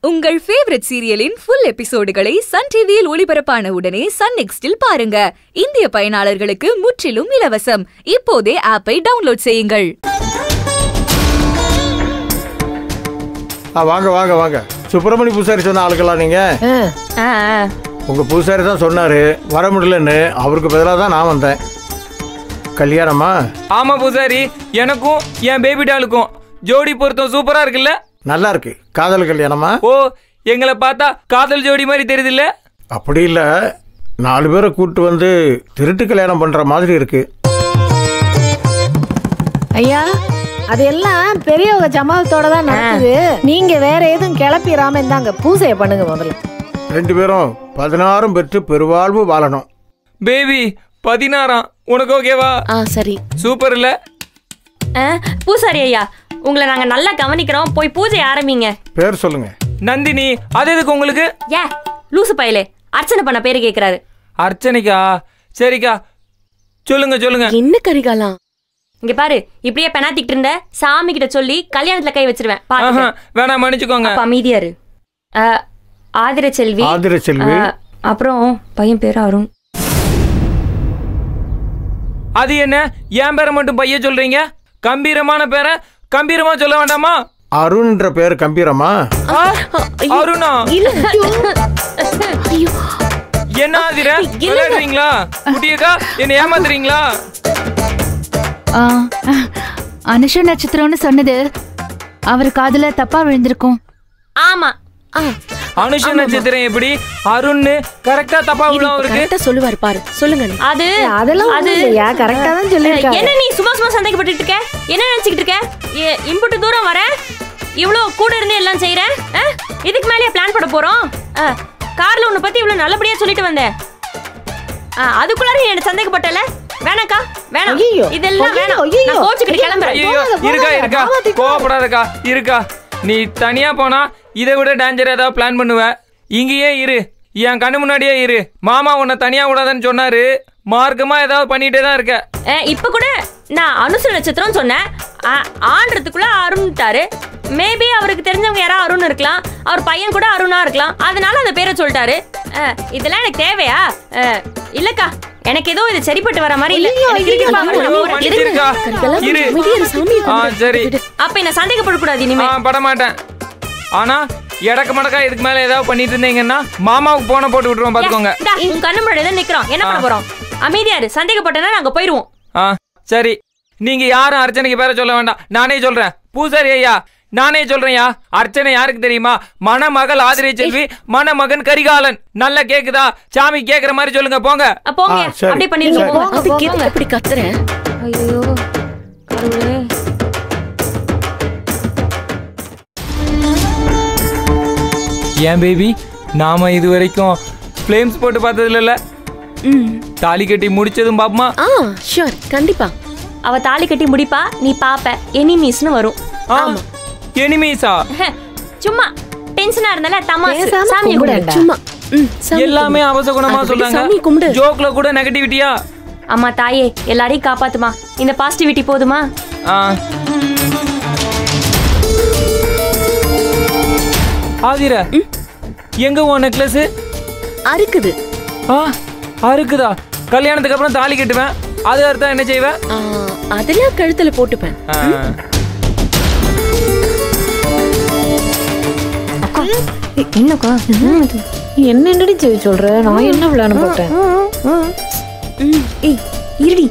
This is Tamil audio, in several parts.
உங்கள் ஃபேவரட் சீரியலின் ஃபுல் எபிசோடுகளை சன் டிவியில் ஒளிபரப்பான உடனே சன் நெக்ஸ்டில் பாருங்க இந்திய பயனாளர்களுக்கு முற்றிலும் இலவசம் இப்போதே ஆப்பை டவுன்லோட் செய்யுங்கள் ஆ வாங்க வாங்க வாங்க சுப்பிரமணி பூசாரி சொன்ன ஆளுக்கெல்லாம் நீங்க உங்க பூசாரி தான் சொன்னாரு வர முடியலன்னு அவருக்கு பதிலாக தான் நான் வந்தேன் கல்யாணமா ஆமா பூசாரி எனக்கும் என் பேபி டாலுக்கும் ஜோடி பொருத்தம் சூப்பரா இருக்குல்ல நல்லா இருக்கு காதல் கல்யாணமா ஓ எங்களை பார்த்தா காதல் ஜோடி மாதிரி தெரியுதுல்ல அப்படி இல்லை நாலு பேரை கூட்டு வந்து திருட்டு கல்யாணம் பண்ற மாதிரி இருக்கு ஐயா அதெல்லாம் பெரியவங்க சம்மதத்தோட தான் நடக்குது நீங்க வேற எதுவும் கிளப்பிடாம இருந்தாங்க பூசையை பண்ணுங்க முதல்ல ரெண்டு பேரும் பதினாறும் பெற்று பெருவாழ்வு வாழணும் பேபி பதினாறாம் உனக்கு ஓகேவா ஆ சரி சூப்பர் இல்ல ஆ, பூசாரி ஐயா உங்களை நாங்க நல்லா கவனிக்கிறோம் போய் பூஜை ஆரம்பிங்க பேர் சொல்லுங்க நந்தினி அது எதுக்கு உங்களுக்கு ஏ லூசு பயலே அர்ச்சனை பண்ண பேரு கேக்குறாரு அர்ச்சனைக்கா சரிக்கா சொல்லுங்க சொல்லுங்க என்ன கரிகாலம் இங்க பாரு இப்படியே பெனாத்திக்கிட்டு இருந்த சாமி கிட்ட சொல்லி கல்யாணத்துல கை வச்சிருவேன் ஆஹா, பாத்துக்க. வேணாம் மன்னிச்சுக்கோங்க அப்ப அமைதியா இரு ஆ, ஆதிர செல்வி ஆதிர செல்வி ஆ, அப்புறம் பையன் பேரு அருண் அது என்ன என் பேரை மட்டும் பைய சொல்றீங்க கம்பீரமான பேரை கம்பீரமா சொல்ல வேண்டாமா அருண்ன்ற பேர் கம்பீரமா ஆ, அருணா இல்ல ஐயோ என்ன ஆதிர விளையாடுறீங்களா குட்டியக்கா என்ன ஏமாத்துறீங்களா ஆ, அனுஷ நட்சத்திரம்னு சொன்னது அவர் காதுல தப்பா விழுந்திருக்கும் ஆமா ஆ அனுஷ நட்சத்திரம் எப்படி அருண்னு கரெக்டா தப்பா விழும் அவருக்கு கரெக்டா சொல்லுவார் பாரு சொல்லுங்க அண்ணி. அது அதெல்லாம் அது ஒண்ணும் இல்லையா கரெக்டா தான் சொல்லியிருக்காரு என்ன நீ சும்மா சும்மா சந்தேகப்பட்டுட்டு இருக்க என்ன நினைச்சுக்கிட்டு இருக்க ஏ, இம்புட்டு தூரம் வர இவ்வளோ கூட இருந்து எல்லாம் செய்யற ஆ? இதுக்கு மேலேயே பிளான் போட போறோம் ஆ, கார்ல உன்னை பத்தி இவ்வளவு நல்லபடியா சொல்லிட்டு வந்தேன் ஆ, அதுக்குள்ளார நீ என்ன சந்தேகப்பட்டல வேணாக்கா வேணாம் ஐயையோ, இதெல்லாம் வேணாம் ஐயையோ, நான் கோச்சுக்கிட்டு கிளம்புறேன் ஐயோ இருக்கா இருக்கா கோவப்படாதக்கா இருக்கா நீ தனியா போனா இதை விட டேஞ்சர் ஏதாவது பிளான் பண்ணுவ இங்கேயே இரு என் கண்ணு முன்னாடியே இரு மாமா உன்னை தனியா விடாதன்னு சொன்னாரு மார்க்கமா ஏதாவது பண்ணிட்டே தான் இருக்க ஆ, இப்ப கூட நான் அனுசு நட்சத்திரம் சொன்னேன் ஆ, ஆன்றதுக்குள்ள அருண்ட்டாரு மேபி அவருக்கு தெரிஞ்சவங்க யாராவது அருண் இருக்கலாம் அவர் பையன் கூட அருணா இருக்கலாம் அதனால அந்த பேரை சொல்லிட்டாரு ஆ, இதெல்லாம் எனக்கு தேவையா ஆ, இல்லக்கா எனக்கு ஏதோ இது சரிப்பட்டு வர மாதிரி இல்ல எனக்கு இருக்கு பாப்பா, நான் ஐயோ, போறேன். மன்னிச்சிருக்கா கரிகாலம் இரு கொஞ்சம் அமைதியா இரு, சாமியை ஆ கும்பிடு. சரி அப்ப என்ன சந்தேகப்படக்கூடாது இனிமே ஆ பட மாட்டேன் ஆனா எடக்க மடக்கா இதுக்கு மேல ஏதாவது பண்ணிட்டு இருந்தீங்கன்னா மாமாவுக்கு போன போட்டு விட்டுருவோம் பாத்துக்கோங்க இந்தா, உன் கண்ணு முன்னாடி தான் நிக்கிறோம் என்ன பண்ண போறோம் அமைதியா இரு சந்தேகப்பட்டனா நாங்க போயிருவோம் ஆ சரி நீங்க யாரும் அர்ச்சனைக்கு பேர சொல்ல வேண்டாம் நானே சொல்றேன் பூசாரி ஐயா நானே சொல்றேன்யா அர்ச்சனை யாருக்கு தெரியுமா மணமகள் ஆதிரை செல்வி மணமகன் கரிகாலன் நல்லா கேக்குதா சாமி கேக்குற மாதிரி சொல்லுங்க போங்க அ, போங்க ஆ, சரி. அப்படியே பண்ணிருங்க சரி. போங்க அதுக்கு எதுக்கு இப்படி கத்துறேன் ஐயோ கடவுளே ஏன் பேபி நாம இது வரைக்கும் ஃப்ளேம்ஸ் போட்டு பார்த்தது இல்லைல்ல தாலி கட்டி முடிச்சதும் பாப்பமா ஆ ஷூர் கண்டிப்பா அவ தாலி கட்டி முடிப்பா நீ பாப்ப எனிமீஸ்னு வரும் எனிமீஸா சும்மா டென்ஷனா இருந்தால தமாசு பேசாம சாமியை கும்பிடு கும்பிடேன்டா. சும்மா ம் சாமி எல்லாமே கும்பிடு. அவசகுணமா அதுக்கு சொல்றாங்க சாமி கும்பிடு ஜோக்ல கூட நெகட்டிவிட்டியா அம்மா தாயே எல்லாரையும் காப்பாத்துமா இந்த பாசிட்டிவிட்டி போதுமா ஆ ஆதிர எங்க உன் நெக்லஸ் அறுக்குது ஆ அறுக்குதா கல்யாணத்துக்கு அப்புறம் தாலி கட்டுவேன் அது அர்த்தம் என்ன செய்வேன் ஆ, அதெல்லாம் கழுத்துல போட்டுப்பேன் என்னக்கா என்ன என்னடி செய்ய சொல்ற நான் என்ன விளையாட போட்டேன் ஏய் இருடி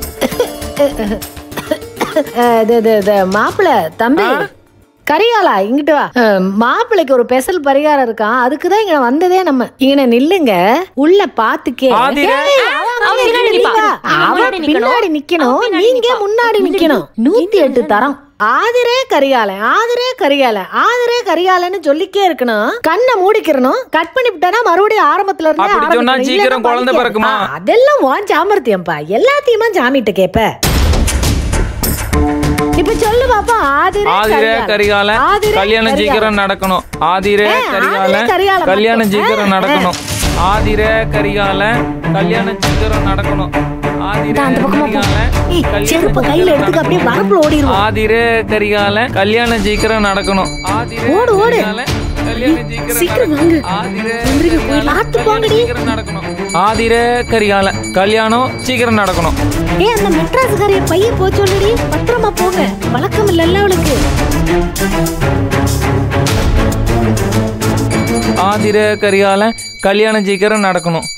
அஹ், இது இது இது மாப்பிள்ள தம்பி கரிகாலா இங்கிட்டு வா அஹ், மாப்பிள்ளைக்கு ஒரு பெசல் பரிகாரம் இருக்கான் அதுக்கு தான் இங்க வந்ததே நம்ம இங்க நில்லுங்க உள்ள பாத்துக்கே ஆதிரா. ஏய், அவ அவ முன்னாடி பின்னாடி நிப்பா. நிப்பா. அவ முன்னாடி நிக்கணும். பின்னாடி நிக்கணும் அவ பின்னாடி நீங்க நிப்பா. முன்னாடி நிக்கணும் நூத்தி எட்டு தரம் ஆதிரே கரிகாலன் ஆதிரே கரிகாலன் ஆதிரே கரிகாலன்னு சொல்லிக்கே இருக்கணும் கண்ணை மூடிக்கிறணும் கட் பண்ணி விட்டானா மறுபடியும் ஆரம்பத்துல இருந்தே அப்படி சொன்னா ஆரம்பிக்கணும். சீக்கிரம் இல்லைன்னா குழந்தை பலிக்காது. பிறக்குமா? ஆ, அதெல்லாம் வான் சாமர்த்தியம்பா எல்லாத்தையுமா சாமிட்ட கேப்ப இப்ப சொல்லு பாப்பா ஆதிரே ஆதிர கரிகாலன். கரிகாலன் ஆதிரே கல்யாணம் கரிகாலன். சீக்கிரம் நடக்கணும் ஆதிர ஆ, ஆதிரே கரிகாலன் கரிகாலன் கல்யாணம் மட்டும். சீக்கிரம் ஆ, நடக்கணும் ஆதிர கரிகாலன் கல்யாணம் சீக்கிரம் நடக்கணும் ஆதிர அந்த பக்கமா போ. கரிகாலன் ஏய், கல்யாணம் செருப்பை கையில சீக்கிரம் எடுத்துக்க அப்படியே நடக்கணும். வரப்புல ஓடிடுவோம் ஆதிர கரிகாலன் கல்யாணம் சீக்கிரம் நடக்கணும் ஆதிர ஓடு, ஓடு. கரிகாலன் கல்யாணம் சீக்கிரம் சீக்கிரம் நடக்கணும். வாங்க. ஆதிர வந்துருங்க, போயிடலாம். பார்த்து கல்யாணம் போங்கடி. சீக்கிரம் நடக்கணும் ஆதிர கரிகாலன் கல்யாணம் சீக்கிரம் நடக்கணும் ஏ அந்த மெட்ராஸ்காரிய பையன் போ சொல்லுடி பத்திரமா போங்க வழக்கம் இல்லைல்ல அவளுக்கு ஆதிர கரிகாலன் கல்யாணம் சீக்கிரம் நடக்கணும்